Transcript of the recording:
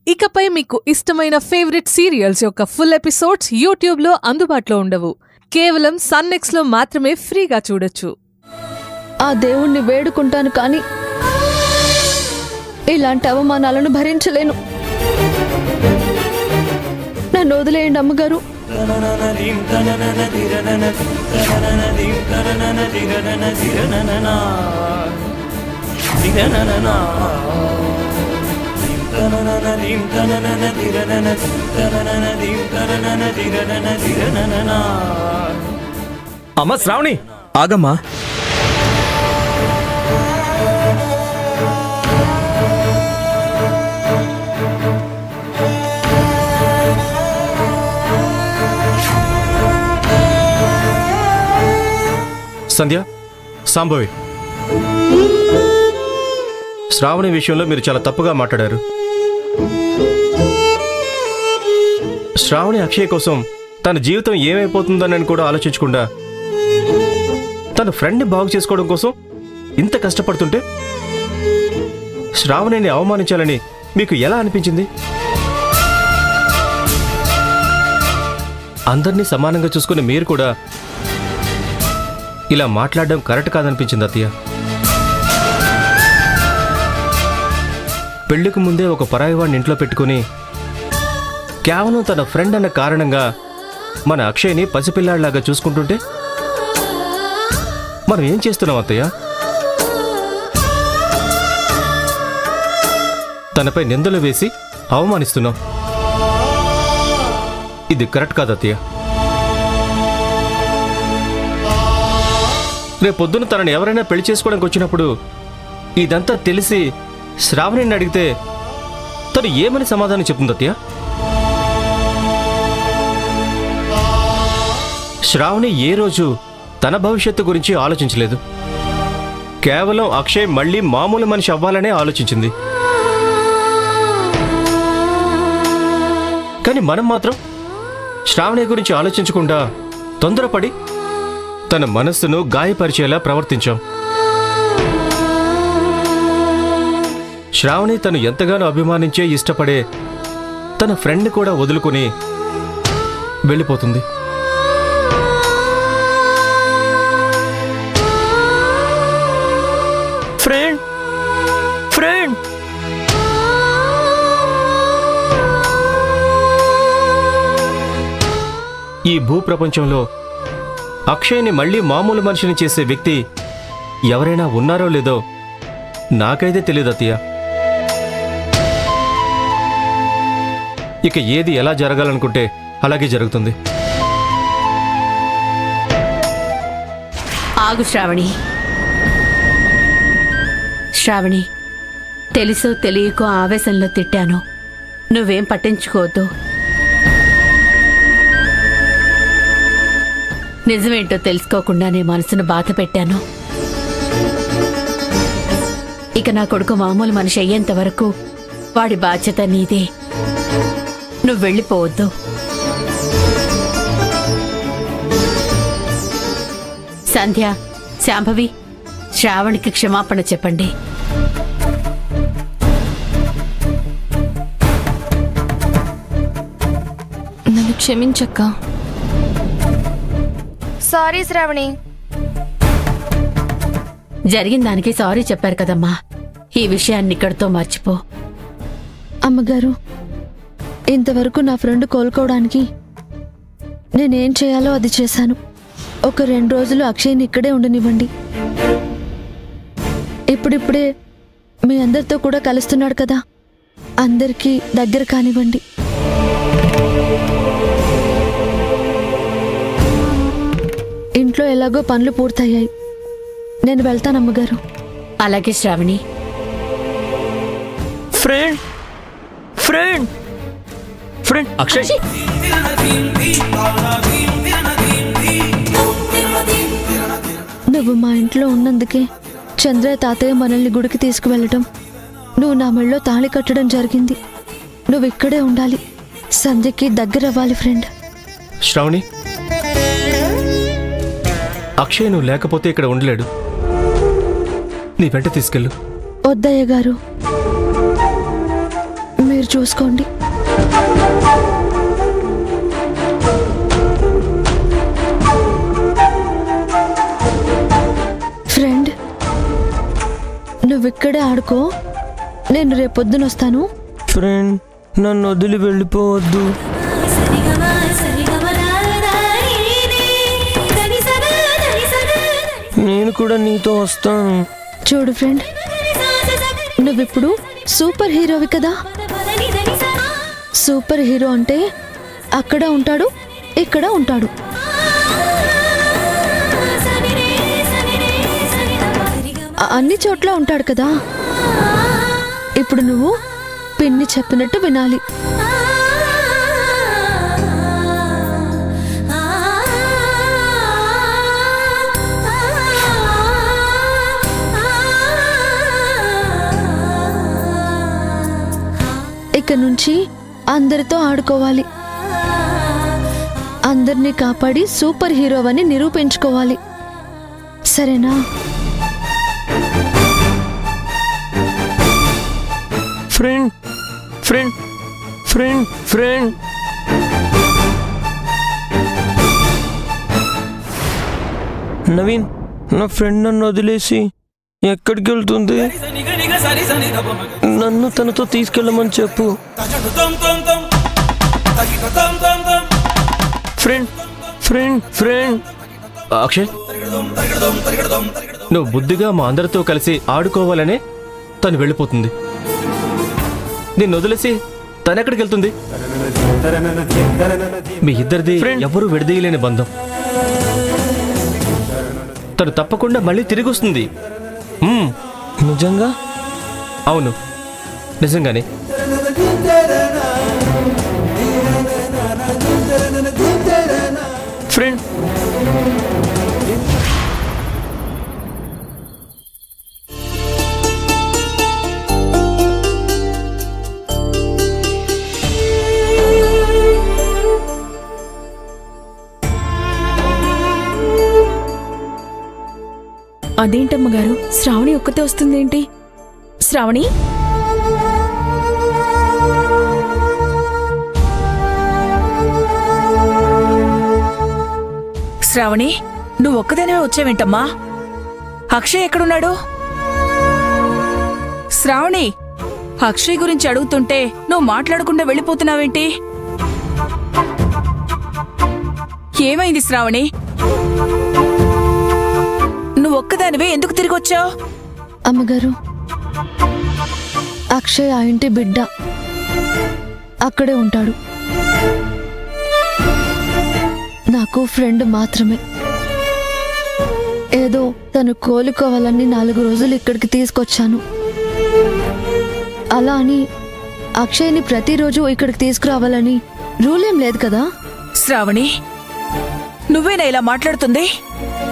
ఇకపై మీకు ఇష్టమైన ఫేవరెట్ సీరియల్స్ యొక్క ఫుల్ ఎపిసోడ్స్ యూట్యూబ్లో అందుబాటులో ఉండవు కేవలం సన్నెక్స్లో మాత్రమే ఫ్రీగా చూడొచ్చు ఆ దేవుణ్ణి వేడుకుంటాను కానీ ఇలాంటి అవమానాలను భరించలేను నన్ను వదిలేయండి అమ్మగారు అమ్మ శ్రావణి ఆగమ్మా సంధ్య సాంభవి శ్రావణి విషయంలో మీరు చాలా తప్పుగా మాట్లాడారు శ్రావణి అక్షయ్ కోసం తన జీవితం ఏమైపోతుందోనని కూడా ఆలోచించకుండా తన ఫ్రెండ్ని బాగు చేసుకోవడం కోసం ఇంత కష్టపడుతుంటే శ్రావణిని అవమానించాలని మీకు ఎలా అనిపించింది అందరినీ సమానంగా చూసుకుని మీరు కూడా ఇలా మాట్లాడడం కరెక్ట్ కాదనిపించింది అత్తయ్య పెళ్లికి ముందే ఒక పరాయి వాడిని ఇంట్లో పెట్టుకుని కేవలం తన ఫ్రెండ్ అన్న కారణంగా మన అక్షయ్ని పసిపిల్లాడిలాగా చూసుకుంటుంటే మనం ఏం చేస్తున్నాం అత్తయ్య తనపై నిందలు వేసి అవమానిస్తున్నాం ఇది కరెక్ట్ కాదు అత్తయ్య రేపు పొద్దున తనని ఎవరైనా పెళ్లి చేసుకోవడానికి వచ్చినప్పుడు ఇదంతా తెలిసి శ్రావణిని అడిగితే తను ఏమని సమాధానం చెప్తుంది అత్తయ్య శ్రావణి ఏ రోజు తన భవిష్యత్తు గురించి ఆలోచించలేదు కేవలం అక్షయ్ మళ్ళీ మామూలు మనిషి అవ్వాలనే ఆలోచించింది కానీ మనం మాత్రం శ్రావణి గురించి ఆలోచించకుండా తొందరపడి తన మనస్సును గాయపరిచేలా ప్రవర్తించాం శ్రావణి తను ఎంతగానో అభిమానించే ఇష్టపడే తన ఫ్రెండ్ కూడా వదులుకుని వెళ్ళిపోతుంది ఫ్రెండ్ ఫ్రెండ్ ఈ భూప్రపంచంలో అక్షయ్ని మళ్ళీ మామూలు మనిషిని చేసే వ్యక్తి ఎవరైనా ఉన్నారో లేదో నాకైతే తెలియదు అత్తయ్య ఇక ఏది ఎలా జరగాలనుకుంటే అలాగే జరుగుతుంది ఆగు శ్రావణి శ్రావణి తెలుసో తెలియకో ఆవేశంలో తిట్టాను నువ్వేం పట్టించుకోవద్దు నిజమేంటో తెలుసుకోకుండా నీ మనసును బాధ పెట్టాను ఇక నా కొడుకు మామూలు మనిషి అయ్యేంత వరకు వాడి బాధ్యత నీదే నువ్వు వెళ్ళిపోవద్దు సంధ్య శాంభవి శ్రావణికి క్షమాపణ చెప్పండి నన్ను క్షమించక్క సారీ శ్రావణి జరిగిన దానికి సారీ చెప్పారు కదమ్మా ఈ విషయాన్ని ఇక్కడితో మర్చిపో అమ్మగారు ఇంతవరకు నా ఫ్రెండ్ కోలుకోవడానికి నేనేం చేయాలో అది చేశాను ఒక రెండు రోజులు అక్షయ్ని ఇక్కడే ఉండనివ్వండి ఇప్పుడిప్పుడే మీ అందరితో కూడా కలుస్తున్నాడు కదా అందరికీ దగ్గర కానివ్వండి ఇంట్లో ఎలాగో పనులు పూర్తయ్యాయి నేను వెళ్తానమ్మగారు అలాగే Shravani friend friend friend Akshay నువ్వు మా ఇంట్లో ఉన్నందుకే చంద్రయ్య తాతయ్య మనల్ని గుడికి తీసుకువెళ్ళటం నువ్వు నా మెళ్ళో తాళి కట్టడం జరిగింది నువ్వు ఇక్కడే ఉండాలి సంధ్యకి దగ్గర అవ్వాలి ఫ్రెండ్ శ్రావణి అక్షయ్ నువ్వు లేకపోతే ఇక్కడ ఉండలేడు నీ వెంట తీసుకెళ్ళు వద్దయ్య గారు మీరు చూసుకోండి ఫ్రెండ్ నువ్విక్కడే ఆడుకో నేను రేపొద్దున వస్తాను ఫ్రెండ్ నన్ను వదిలి వెళ్ళిపోవద్దు నేను కూడా నీతో వస్తాను చూడు ఫ్రెండ్ నువ్విప్పుడు సూపర్ హీరోవి కదా సూపర్ హీరో అంటే అక్కడ ఉంటాడు ఇక్కడ ఉంటాడు అ- అన్ని చోట్ల ఉంటాడు కదా ఇప్పుడు నువ్వు పిన్ని చెప్పినట్టు వినాలి ఇక నుంచి అందరితో ఆడుకోవాలి అందరినీ కాపాడి సూపర్ హీరోవని నిరూపించుకోవాలి సరేనా friend friend friend friend Naveen నా ఫ్రెండ్ నన్ను వదిలేసి ఎక్కడికి వెళ్తుంది నన్ను తనతో తీసుకెళ్ళమని చెప్పు ఫ్రెండ్ ఫ్రెండ్ ఫ్రెండ్ అక్షయ్ నువ్వు బుద్ధిగా మా అందరితో కలిసి ఆడుకోవాలనే తను వెళ్ళిపోతుంది నిన్ను వదిలేసి తనెక్కడికి వెళ్తుంది మీ ఇద్దరిది Friend. ఎవరు విడదీయలేని బంధం తను తప్పకుండా మళ్ళీ తిరిగి వస్తుంది మ్మ్, నిజంగా అవును నిజంగానే ఫ్రెండ్ అదేంటమ్మగారు శ్రావణి ఒక్కతే వస్తుందేంటి శ్రావణి శ్రావణి నువ్వు ఒక్కదేనే వచ్చావేంటమ్మా అక్షయ్ ఎక్కడున్నాడు శ్రావణి అక్షయ్ గురించి అడుగుతుంటే నువ్వు మాట్లాడకుండా వెళ్ళిపోతున్నావేంటి ఏమైంది శ్రావణి నువ్వు ఒక్కదానివే ఎందుకు తిరిగి వచ్చావు అమ్మగారు అక్షయ్ ఆ ఇంటి బిడ్డ అక్కడే ఉంటాడు నాకు ఫ్రెండ్ మాత్రమే ఏదో తను కోలుకోవాలని నాలుగు రోజులు ఇక్కడికి తీసుకొచ్చాను అలా అని అక్షయ్ని ప్రతిరోజు ఇక్కడికి తీసుకురావాలని రూల్ ఏం లేదు కదా శ్రావణి నువ్వేనా ఇలా మాట్లాడుతుంది